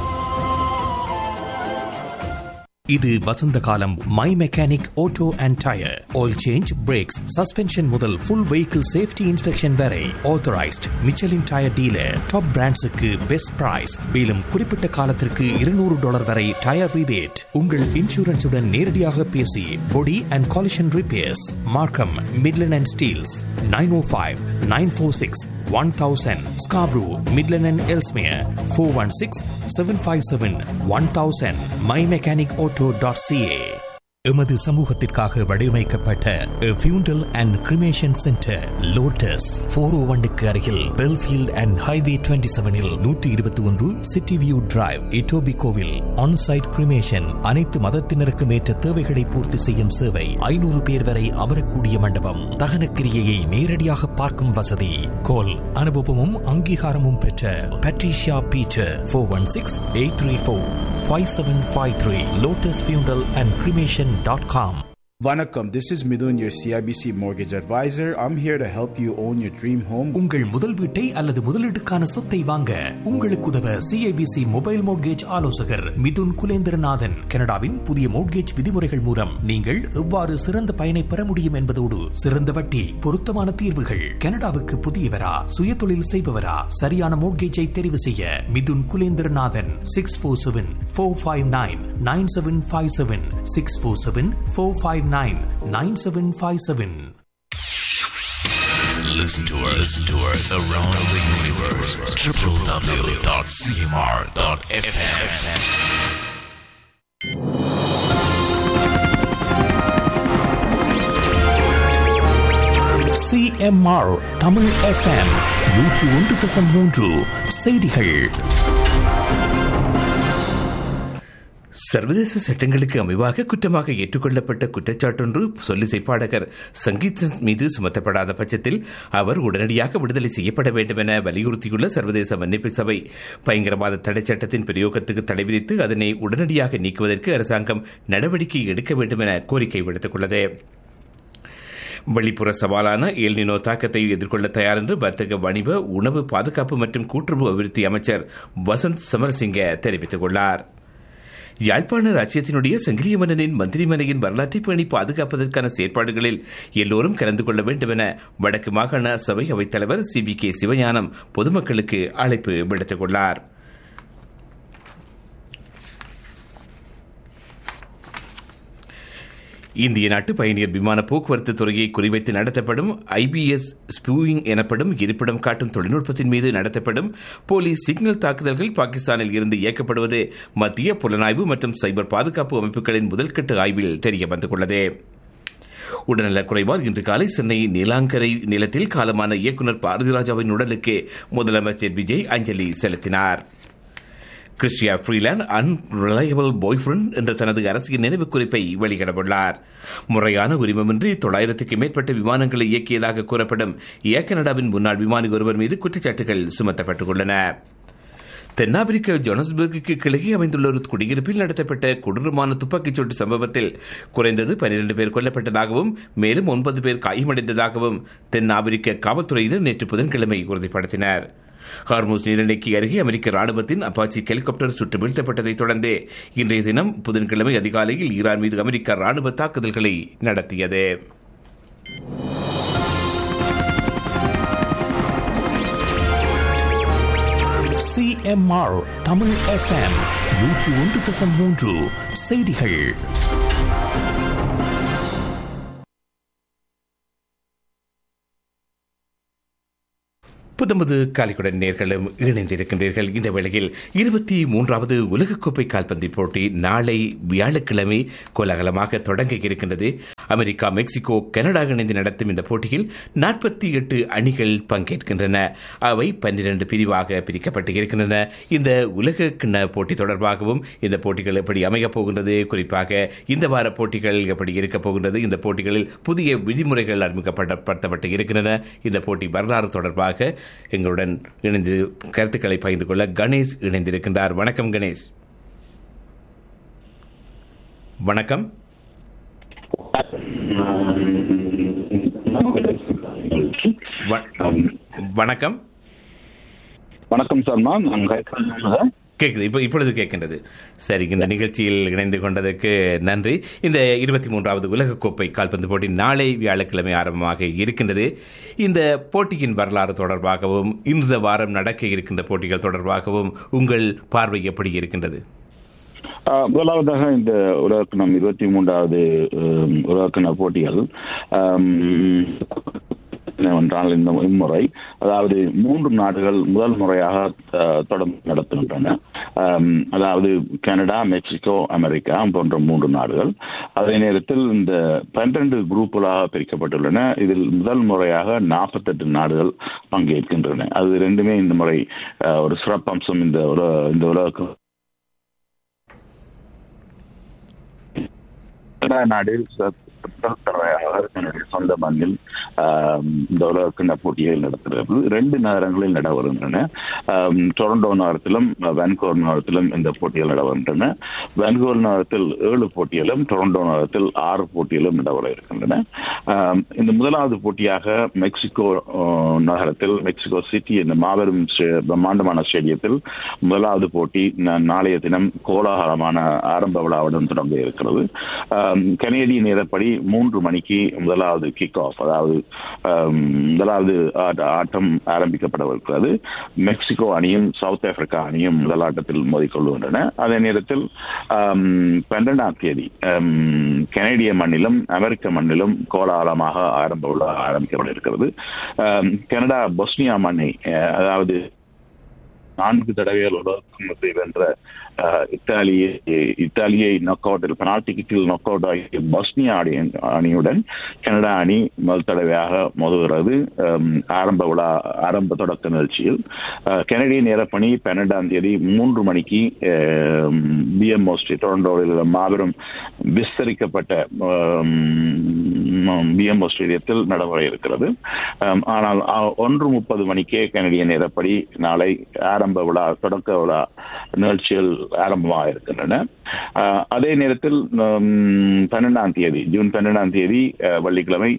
இது வசந்த காலம் my mechanic auto and tyre oil change brakes suspension முதல் ஃபுல் வெஹிக்கிள் சேஃப்டி இன்ஸ்பெக்ஷன் வரை authorised Michelin tyre dealer top பிராண்ட்ஸுக்கு பெஸ்ட் பிரைஸ் மேலும் குறிப்பிட்ட காலத்திற்கு இருநூறு டாலர் வரை டயர் ரிபேட் உங்கள் இன்சூரன்ஸுடன் நேரடியாக பேசி body and collision repairs Markham Midland and Steeles nine o five nine four six one thousand Scarborough Midland and Ellesmere four one six seven five seven one thousand my mechanic auto dot CA எமது சமூகத்திற்காக வடிவமைக்கப்பட்ட funeral and cremation centre Lotus four o ஒன்னுக்கு அருகில் Belfield and highway twenty செவனில் நூற்றி இருபத்தி ஒன்று city view drive இட்டோபி கோவில் ஆன்சைட் கிரிமேஷன் அனைத்து மதத்தினருக்கும் ஏற்ற தேவைகளை பூர்த்தி செய்யும் சேவை ஐநூறு பேர் வரை அமரக்கூடிய மண்டபம் தகனக்கிரியையை நேரடியாக பார்க்கும் வசதி கோல் அனுபவமும் அங்கீகாரமும் பெற்ற Patricia Peter four one six eight three four five seven five three Lotus funeral and cremation dot com Vanakkam, this is Midun, your CIBC mortgage advisor. I'm here to help you own your dream home. உங்கள் முதல் வீட்டை அல்லது முதலீட்டுக்கான சொத்தை வாங்க உங்களுக்கு உதவ CIBC mobile mortgage ஆலோசகர் மிதுன் குலேந்திரநாதன் கனடாவின் புதிய மோட்கேஜ் விதிமுறைகள் மூலம் நீங்கள் எவ்வாறு சிறந்த பயனை பெற முடியும் என்பதோடு சிறந்த வட்டி பொருத்தமான தீர்வுகள் கனடாவுக்கு புதியவரா சுயதொழில் செய்பவரா சரியான மோட்கேஜை தெரிவு செய்ய Mithun Kulendranathan six four seven four five nine nine seven five seven six four seven four five nine nine seven five seven Listen to us, listen to us around the universe. www.cmr.fm. CMR Tamil FM நூற்று ஒன்று தசம் மூன்று செய்திகள் சர்வதேச சட்டங்களுக்கு அமைவாக குற்றமாக ஏற்றுக்கொள்ளப்பட்ட குற்றச்சாட்டொன்று சொல்லிசை பாடகர் சங்கீத் சிங் மீது சுமத்தப்படாத பட்சத்தில் அவர் உடனடியாக விடுதலை செய்யப்பட வேண்டும் என வலியுறுத்தியுள்ள சர்வதேச மன்னிப்பு சபை பயங்கரவாத தடை சட்டத்தின் பிரயோகத்துக்கு தடை விதித்து அதனை உடனடியாக நீக்குவதற்கு அரசாங்கம் நடவடிக்கை எடுக்க வேண்டும் என கோரிக்கை விடுத்துள்ளது வெளிப்புற சவாலான ஏல்னினோ தாக்கத்தை எதிர்கொள்ள தயார் என்று வர்த்தக வணிக உணவு பாதுகாப்பு மற்றும் கூட்டுறவு அபிவிருத்தி அமைச்சர் வசந்த் சமரசிங்க தெரிவித்துள்ளார் யாழ்ப்பாண ராஜ்யத்தினுடைய செங்கிலிய மன்னனின் மந்திரிமனையின் வரலாற்றை பேணி பாதுகாப்பதற்கான செயற்பாடுகளில் எல்லோரும் கலந்து கொள்ள வேண்டும் என வடக்கு மாகாண சபை அவைத்தலைவர் சி வி கே சிவஞானம் பொதுமக்களுக்கு அழைப்பு விடுத்துள்ளார் இந்திய நாட்டு பயணியர் விமான போக்குவரத்து துறையை குறிவைத்து நடத்தப்படும் ஐபிஎஸ் ஸ்பூயிங் எனப்படும் இருப்பிடம் காட்டும் தொழில்நுட்பத்தின் மீது நடத்தப்படும் போலீஸ் சிக்னல் தாக்குதல்கள் பாகிஸ்தானில் இருந்து இயக்கப்படுவது மத்திய புலனாய்வு மற்றும் சைபர் பாதுகாப்பு அமைப்புகளின் முதல்கட்ட ஆய்வில் தெரிய வந்துள்ளது உடல்நலக் குறைவால் இன்று காலை சென்னை நீலாங்கரை நிலத்தில் காலமான இயக்குநர் பாரதிராஜாவின் உடலுக்கு முதலமைச்சர் விஜய் அஞ்சலி செலுத்தினார் Chrystia Freeland unreliable boyfriend என்ற தனது அரசியல் நினைவு குறிப்பை வெளியிடவுள்ளார் முறையான உரிமமின்றி தொள்ளாயிரத்துக்கு மேற்பட்ட விமானங்களை இயக்கியதாக கூறப்படும் ஏர் கனடாவின் முன்னாள் விமானி ஒருவர் மீது குற்றச்சாட்டுகள் சுமத்தப்பட்டுள்ளன தென்னாப்பிரிக்க ஜோனஸ்பர்க்கு கிழக்கே அமைந்துள்ள ஒரு குடியிருப்பில் நடத்தப்பட்ட கொடூரமான துப்பாக்கிச் சூட்டு சம்பவத்தில் குறைந்தது பனிரெண்டு பேர் கொல்லப்பட்டதாகவும் மேலும் ஒன்பது பேர் காயமடைந்ததாகவும் தென்னாப்பிரிக்க காவல்துறையினர் நேற்று புதன்கிழமை உறுதிப்படுத்தினர் ஹார்மோஸ் நீரிணைக்கு அருகே அமெரிக்க ராணுவத்தின் அப்பாச்சி ஹெலிகாப்டர் சுட்டு வீழ்த்தப்பட்டதைத் தொடர்ந்து இன்றைய தினம் புதன்கிழமை அதிகாலையில் ஈரான் மீது அமெரிக்க ராணுவ தாக்குதல்களை நடத்தியது சிஎம்ஆர் தமிழ் எஃப்எம் நூற்று ஒன்று தசம் மூன்று செய்திகள் புதமது காலிக்குடன் நேர்களும் இணைந்திருக்கின்றீர்கள் இந்த வேளையில் இருபத்தி மூன்றாவது உலகக்கோப்பை கால்பந்து போட்டி நாளை வியாழக்கிழமை கோலாகலமாக தொடங்க இருக்கின்றது அமெரிக்கா மெக்சிகோ கனடா இணைந்து நடத்தும் இந்த போட்டியில் நாற்பத்தி எட்டு அணிகள் பங்கேற்கின்றன அவை பன்னிரண்டு பிரிவாக பிரிக்கப்பட்டு இருக்கின்றன இந்த உலக கிண்ண போட்டி தொடர்பாகவும் இந்த போட்டிகள் எப்படி அமையப் போகின்றது குறிப்பாக இந்த வார போட்டிகள் எப்படி இருக்கப் போகின்றது இந்த போட்டிகளில் புதிய விதிமுறைகள் அறிமுகப்படுத்தப்பட்டு இருக்கின்றன இந்த போட்டி வரலாறு தொடர்பாக எங்களுடன் இணைந்து கருத்துக்களை பகிர்ந்து கொள்ள கணேஷ் இணைந்திருக்கின்றார் வணக்கம் கணேஷ் வணக்கம் வணக்கம் வணக்கம் சார் நான் கேக்குது இப்போ இப்பொழுது கேட்கின்றது சரி இந்த நிகழ்ச்சியில் இணைந்து கொண்டதற்கு நன்றி இந்த இருபத்தி மூன்றாவது உலகக்கோப்பை கால்பந்து போட்டி நாளை வியாழக்கிழமை ஆரம்பமாக இருக்கின்றது இந்த போட்டியின் வரலாறு தொடர்பாகவும் இந்த வாரம் நடக்க இருக்கின்ற போட்டிகள் தொடர்பாகவும் உங்கள் பார்வை எப்படி இருக்கின்றது முதலாவதாக இந்த உலகக்கிணம் இருபத்தி மூன்றாவது உலகக்கிண போட்டிகள் என்றால் இந்த இம்முறை அதாவது மூன்று நாடுகள் முதல் முறையாக தொடர்ந்து நடத்துகின்றன அதாவது கனடா மெக்சிகோ அமெரிக்கா போன்ற மூன்று நாடுகள் அதே நேரத்தில் இந்த பன்னிரண்டு குரூப்புகளாக பிரிக்கப்பட்டுள்ளன இதில் முதல் முறையாக நாற்பத்தெட்டு நாடுகள் பங்கேற்கின்றன அது ரெண்டுமே இந்த முறை ஒரு சிறப்பம்சம் இந்த இந்த உலக நாடில் தன்னுடைய சொந்த மண்ணில் ஆம், இந்த உலகக்கிண்ண போட்டிகள் நடத்துகிறது ரெண்டு நகரங்களில் நட வருகின்றன ஆம், டொரண்டோ நகரத்திலும் வான்கோர் நகரத்திலும் இந்த போட்டிகள் நட வருகின்றன வான்கோர் நகரத்தில் ஏழு போட்டிகளும் டொரண்டோ நகரத்தில் ஆறு போட்டிகளும் நடைபெற இருக்கின்றன ஆம், இந்த முதலாவது போட்டியாக மெக்சிகோ ஆ, நகரத்தில் மெக்சிகோ சிட்டி என்ற மாபெரும் ஸ்டே- பிரம்மாண்டமான ஸ்டேடியத்தில் முதலாவது போட்டி நா- நாளைய தினம் கோலாகலமான ஆரம்ப விழாவுடன் தொடங்க இருக்கிறது ஆம், கனேடிய நேரப்படி மூன்று மணிக்கு முதலாவது கிக் ஆஃப் அதாவது ஆம், முதலாவது ஆட்ட- ஆட்டம் ஆரம்பிக்கப்படவிருக்கிறது மெக்சிகோ அணியும் சவுத் ஆப்பிரிக்கா அணியும் முதல் ஆட்டத்தில் மோதிக்கொள்கின்றன அதே நேரத்தில் ஆம், பன்னெண்டாம் தேதி ஆம், கனேடிய மண்ணிலும் அமெரிக்க மண்ணிலும் கோலாகலமாக ஆரம்ப விழா ஆரம்பிக்கப்பட இருக்கிறது ஆம், கனடா பொஸ்னியா மண்ணை அஹ், அதாவது நான்கு தடவைகள் உலகத்தை வென்ற அஹ், இத்தாலியை இத்தாலியை நாக் அவுட் பெனால்டி கிக்கில் நாக் அவுட் ஆகிய பஸ்னியா அணி அணியுடன் கனடா அணி முதல் தடவையாக மோதுகிறது அம், ஆரம்ப விழா ஆரம்ப தொடக்க நிகழ்ச்சியில் அஹ், கனடிய நேரப்பணி பன்னெண்டாம் தேதி மூன்று மணிக்கு பிஎம்ஓ ஸ்ட்ரீட் டொரண்டோவில் உள்ள மாபெரும் விஸ்தரிக்கப்பட்ட பிஎம்ஓ ஸ்டேடியத்தில் நடைபெற இருக்கிறது அம், ஆனால் அ- ஒன்று முப்பது மணிக்கே கனடிய நேரப்படி நாளை ஆரம்ப விழா தொடக்க விழா நிகழ்ச்சிகள் ஆரம்பமாக இருக்கின்றன அஹ், அதே நேரத்தில் ம், பன்னெண்டாம் தேதி ஜூன் பன்னெண்டாம் தேதி அஹ், வெள்ளிக்கிழமை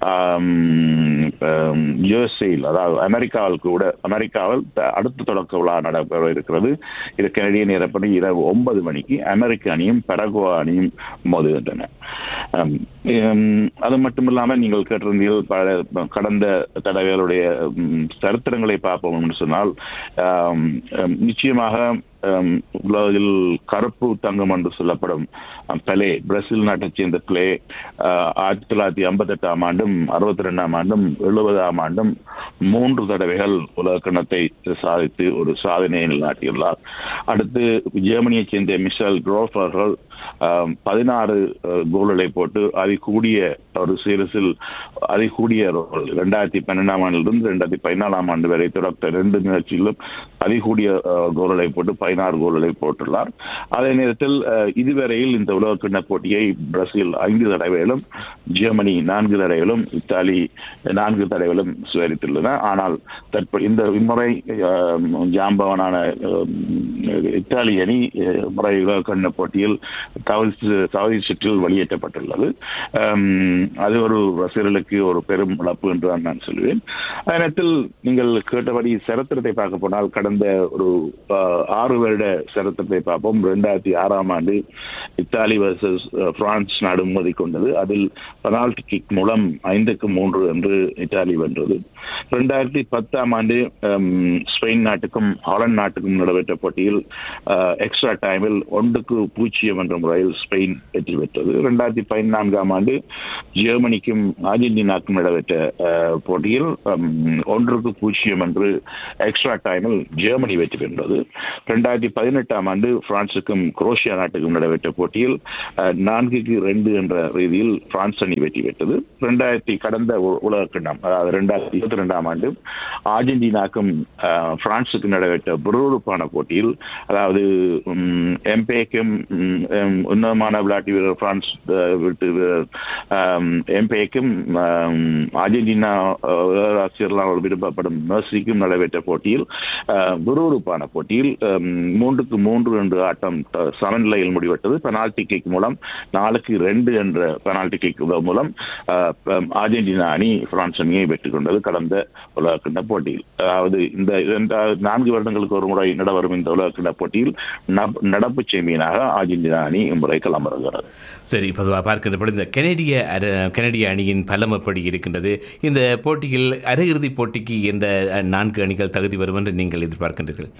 யுஎஸ்ஏயில் அதாவது அமெரிக்காவில் கூட அமெரிக்காவில் த- அடுத்த தொடக்க விழா நடைபெற இருக்கிறது இது கனடிய நேரப்படி இரவு ஒன்பது மணிக்கு அமெரிக்க அணியும் பரகுவா அணியும் மோதுகின்றன அம், ஹம், அது மட்டுமில்லாமல் நீங்கள் கேட்டிருந்தீர்கள் பல- கடந்த தடவைகளுடைய ம், சரித்திரங்களை பார்ப்போம் என்று சொன்னால் ஆம், ஆம், நிச்சயமாக ஆம், உலகில் கருப்பு தங்கம் என்று சொல்லப்படும் அம், பெலே பிரேசில் நாட்டைச் சேர்ந்த பிளே ஆயிரத்தி தொள்ளாயிரத்தி ஐம்பத்தி எட்டாம் ஆண்டும் அறுபத்தி ரெண்டாம் ஆண்டும் எழுபதாம் ஆண்டும் மூன்று தடவைகள் உலக கிணத்தை சாதித்து ஒரு சாதனையை நிலைநாட்டியுள்ளார் அடுத்து ஜெர்மனியைச் சேர்ந்த மிஷல் குரோஃப் அவர்கள் ஆம், பதினாறு அஹ், கோல்களை போட்டு அதி கூடிய ஒரு சீரஸில் அதி கூடிய ரோல் இரண்டாயிரத்தி பன்னெண்டாம் ஆண்டிலிருந்து இரண்டாயிரத்தி பதினாலாம் ஆண்டு வரை தொடக்க ரெண்டு நிகழ்ச்சியிலும் அதி கூடிய அஹ், கோல்களை போட்டு பதினாறு கோல்களை போட்டுள்ளார் அதே நேரத்தில் அஹ், இதுவரையில் இந்த உலக கிண்ண போட்டியை பிரேசில் ஐந்து தடவைகளும் ஜெர்மனி நான்கு தடவைகளும் இத்தாலி நான்கு தடவைகளும் சுவரித்துள்ளன ஆனால் தற்ப இந்த இம்முறை அஹ், ஜாம்பவனான அஹ், இத்தாலி அணி அஹ், முறை உலக கிண்ண போட்டியில் தவறு தவறி சுற்றில் வெளியேற்றப்பட்டுள்ளது அம், அது ஒரு ரசிகர்களுக்கு ஒரு பெரும் இழப்பு என்று தான் நான் சொல்லுவேன் அதே நேரத்தில் நீங்கள் கேட்டபடி சரித்திரத்தை பார்க்க போனால் கடந்த ஒரு அஹ், ஆறு வருட சரித்திரத்தை பார்ப்போம் ரெண்டாயிரத்தி ஆறாம் ஆண்டு இத்தாலி வர்சஸ் பிரான்ஸ் நாடு மோதி கொண்டது அதில் பெனால்டி கிக் மூலம் ஐந்துக்கு மூன்று என்று இத்தாலி வென்றது ரெண்டாயிரத்தி பத்தாம் ஆண்டு அம், ஸ்பெயின் நாட்டுக்கும் ஹாலண்ட் நாட்டுக்கும் நடைபெற்ற போட்டியில் எக்ஸ்ட்ரா டைமில் ஒன்றுக்கு பூஜ்ஜியம் என்ற முறையில் ஸ்பெயின் வெற்றி பெற்றது ரெண்டாயிரத்தி பதினான்காம் ஆண்டு ஜெர்மனிக்கும் அர்ஜென்டினாக்கும் நடைபெற்ற அஹ், போட்டியில் அம், ஒன்றுக்கு பூஜ்ஜியம் என்று எக்ஸ்ட்ரா டைமில் ஜெர்மனி வெற்றி பெற்றது ரெண்டாயிரத்தி பதினெட்டாம் ஆண்டு பிரான்சுக்கும் குரோஷியா நாட்டுக்கும் நடைபெற்ற போட்டியில் அஹ், நான்குக்கு ரெண்டு என்ற ரீதியில் பிரான்ஸ் அணி வெற்றி பெற்றது ரெண்டாயிரத்தி கடந்த உ- உலக கிண்ணம் அதாவது ரெண்டாயிரத்தி இருபத்தி ரெண்டாம் ஆண்டு அர்ஜென்டினாக்கும் அஹ், பிரான்சுக்கும் நடைபெற்ற விறுவிறுப்பான போட்டியில் அதாவது ம், எம்பேக்கும் ம், எம், உன்னதமான விளையாட்டு வீரர் பிரான்ஸ் அஹ், விட்டு வீரர் ஆம், எம்பேக்கும் ஆம், அர்ஜென்டினா அஹ், ஆசிரியர்களால் விரும்பப்படும் மெர்சிக்கும் நடைபெற்ற போட்டியில் அஹ், விறுவிறுப்பான போட்டியில் ஆம், மூன்றுக்கு மூன்று என்று ஆட்டம் த- சமநிலையில் முடிவெட்டது பெனால்டி கிக் மூலம் நாலுக்கு ரெண்டு என்ற பெனால்டி கிக் மூலம் அஹ், ப- அர்ஜென்டினா அணி பிரான்ஸ் அணியை வெற்றி கொண்டது கடந்த உலக கிண்ண போட்டியில் அதாவது இந்த இரண்டா- நான்கு வருடங்களுக்கு ஒரு முறை நடைபெறும் இந்த உலக கிண்ண போட்டியில் நப்- நடப்பு சாம்பியனாக அர்ஜென்டினா அணி இம்முறை களமிறங்குகிறது சரி பொதுவாக பார்க்கின்ற பொழுது இந்த கனடிய அர- கனடிய அணியின் பலம் எப்படி இருக்கின்றது இந்த போட்டியில் அரையிறுதிப் போட்டிக்கு எந்த அஹ், நான்கு அணிகள் தகுதி வரும் என்று நீங்கள் எதிர்பார்க்கின்றீர்கள்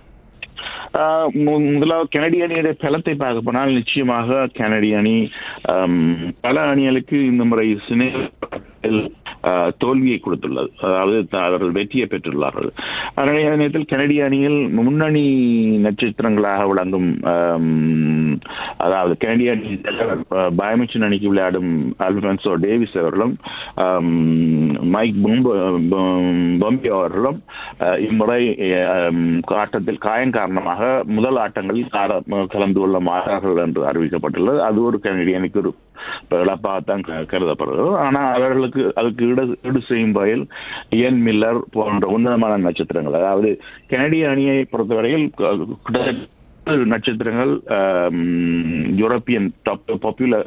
ஆஹ் மு- முதலாவது கனடிய அணியுடைய பலத்தை பார்க்க போனால் நிச்சயமாக கனடிய அணி ஆம், பல அணிகளுக்கு இந்த முறை சினையில் தோல்வியை கொடுத்துள்ளது அதாவது த- அவர்கள் வெற்றியை பெற்றுள்ளார்கள் அதே நேரத்தில் கனடிய அணியில் முன்னணி நட்சத்திரங்களாக விளங்கும் ஆம், அதாவது கனடிய அணி பயமிச்சன் அணிக்கு விளையாடும் அல்பன்சோ டேவிஸ் அவர்களும் ஆம், மைக் பொம்ப- பொம்- பொம்பி அவர்களும் அஹ், இம்முறை ஆம், ஆட்டத்தில் காயம் காரணமாக முதல் ஆட்டங்களில் கார- கலந்து கொள்ள மாட்டார்கள் என்று அறிவிக்கப்பட்டுள்ளது அது ஒரு கனடிய அணிக்கு ஒரு இழப்பாகத்தான் க- கருதப்படுகிறது ஆனால் அவர்களுக்கு அதுக்கு ஈடு ஈடு செய்யும் வகையில் இயன் மில்லர் போன்ற உன்னதமான நட்சத்திரங்கள் அதாவது கனடிய அணியை பொறுத்தவரையில் க- கிட்டத்தட்ட ஏழு நட்சத்திரங்கள் ஆம், யூரோப்பியன் டாப் பாப்புலர்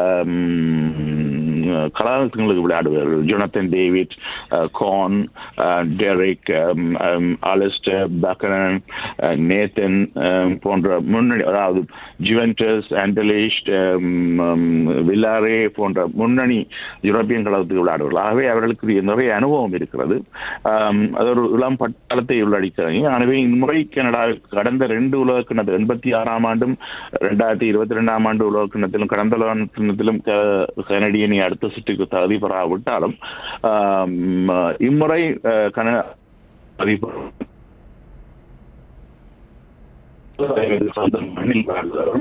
கலாதங்களுக்கு விளையாடுவார்கள் ஜொனத்தன் டேவிட் அஹ், கான் அஹ், டெரிக் அம், அம், அலிஸ்டர் பக்கனன் அஹ், நேத்தன் அம், போன்ற முன்னணி அதாவது ஜுவென்டஸ் ஆண்டலிஷ் வில்லாரே போன்ற முன்னணி யூரோப்பியன் கழகத்துக்கு விளையாடுவார்கள் ஆகவே அவர்களுக்கு நிறைய அனுபவம் இருக்கிறது ஆம், அது ஒரு இளம் பட்டாளத்தை உள்ளடக்கிறாங்க எனவே இம்முறை கனடா கடந்த ரெண்டு உலக கிணத்து எண்பத்தி ஆறாம் ஆண்டும் ரெண்டாயிரத்தி இருபத்தி ரெண்டாம் ஆண்டு உலக கிணத்திலும் கடந்த உலக கிணத்திலும் க- கனடியனை அடுத்த சுற்றுக்கு தகுதி பெறாவிட்டாலும் ஆம், இம்முறை அஹ், கன அதிபர் சொந்த மண்ணில் வாழ்ந்தவரும்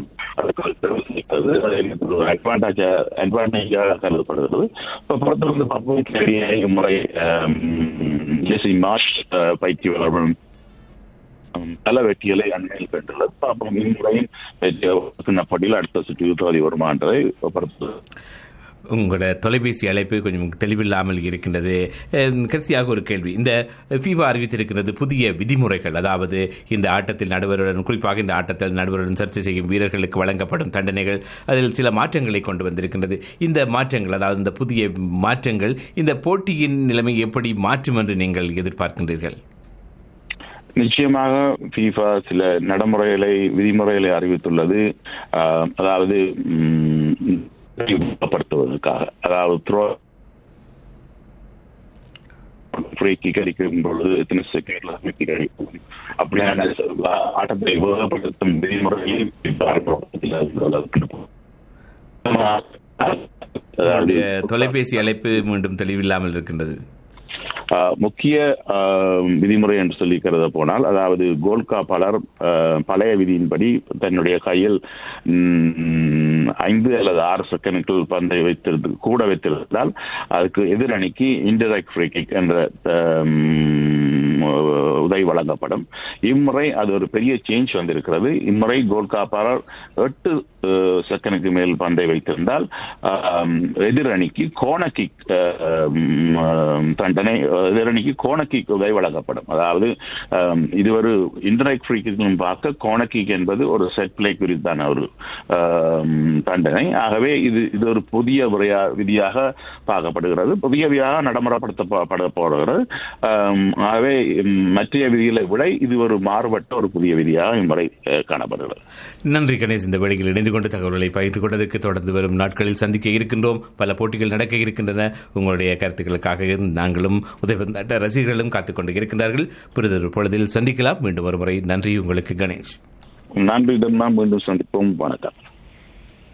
அட்வான்டேஜ் அட்வான்டேஜாக கருதப்படுகிறது இப்போ பொறுத்தவரை பார்ப்போம் கனடிய இம்முறை ஜெசி மார்ஷ் பயிற்சி வளரும் பல வெற்றிகளை அண்மையில் பெற்றுள்ளது பார்ப்போம் இம்முறையின் பட்டியல் அடுத்த சுற்று தகுதி வருமானதை பொறுத்து உங்களோட தொலைபேசி அழைப்பு கொஞ்சம் தெளிவில்லாமல் இருக்கின்றது அஹ், கடைசியாக ஒரு கேள்வி இந்த ஃபீபா அறிவித்திருக்கிறது புதிய விதிமுறைகள் அதாவது இந்த ஆட்டத்தில் நடுவருடன் குறிப்பாக இந்த ஆட்டத்தில் நடுவருடன் சர்ச்சை செய்யும் வீரர்களுக்கு வழங்கப்படும் தண்டனைகள் அதில் சில மாற்றங்களை கொண்டு வந்திருக்கின்றது இந்த மாற்றங்கள் அதாவது இந்த புதிய மாற்றங்கள் இந்த போட்டியின் நிலைமை எப்படி மாற்றும் என்று நீங்கள் எதிர்பார்க்கின்றீர்கள் நிச்சயமாக FIFA சில நடைமுறைகளை விதிமுறைகளை அறிவித்துள்ளது ஆஹ், அதாவது ம், ஊக்கப்படுத்துவதற்காக அதாவது த்ரோ ஃப்ரீ கிக் அடிக்கும் பொழுது எத்தனை செகண்ட்ல கிக் அடிக்கும் அப்படியான ஆட்டத்தை உபயோகப்படுத்தும் விதிமுறையை FIFA அறிமுகப்படுத்தியுள்ளது. உங்களுடைய தொலைபேசி அழைப்பு மீண்டும் தெளிவில்லாமல் இருக்கின்றது ஆஹ் முக்கிய ஆஹ் விதிமுறை என்று சொல்லி கருத போனால் அதாவது கோல்கா பலர் ஆஹ் பழைய விதியின்படி தன்னுடைய கையில் ம், ஐந்து அல்லது ஆறு செகண்டுகள் பந்தை வைத்திருந்து கூட வைத்திருந்தால் அதுக்கு எதிரணிக்கு இன்டராக்ட் ஃப்ரீ கிக் என்ற ஆம், உதவி வழங்கப்படும் இம்முறை அது ஒரு பெரிய சேஞ்ச் வந்திருக்கிறது இம்முறை கோல்கா பலர் எட்டு அஹ், செகண்டுக்கு மேல் பந்தை வைத்திருந்தால் ஆம், எதிரணிக்கு கோண கிக் தண்டனை எதிரணிக்கு கோண கிக் உதவி வழங்கப்படும் அதாவது ஆம், இது ஒரு இன்டராக்ட் ஃப்ரீ கிக்கும் பார்க்க கோண கிக் என்பது ஒரு செட் பிளே குறித்தான ஒரு ஆம், தண்டனை ஆகவே இது இது ஒரு புதிய முறையா விதியாக பார்க்கப்படுகிறது புதிய விதியாக நடைமுறைப்படுத்தப்பட போகிறது ஆம், ஆகவே ம், மற்றைய விதிகளை விட இது ஒரு மாறுபட்ட ஒரு புதிய விதியாக இம்முறை அஹ், காணப்படுகிறது நன்றி கணேஷ் இந்த வேளையில் இணைந்து கொண்டு தகவல்களை பகிர்ந்து கொண்டதற்கு தொடர்ந்து வரும் நாட்களில் சந்திக்க இருக்கின்றோம் பல போட்டிகள் நடக்க இருக்கின்றன உங்களுடைய கருத்துக்களுக்காக நாங்களும் உதவி ரசிகர்களும் காத்துக்கொண்டு இருக்கின்றார்கள் புரிதொரு பொழுதில் சந்திக்கலாம் மீண்டும் ஒரு முறை நன்றி உங்களுக்கு கணேஷ் நன்றி மீண்டும் சந்திப்போம் வணக்கம்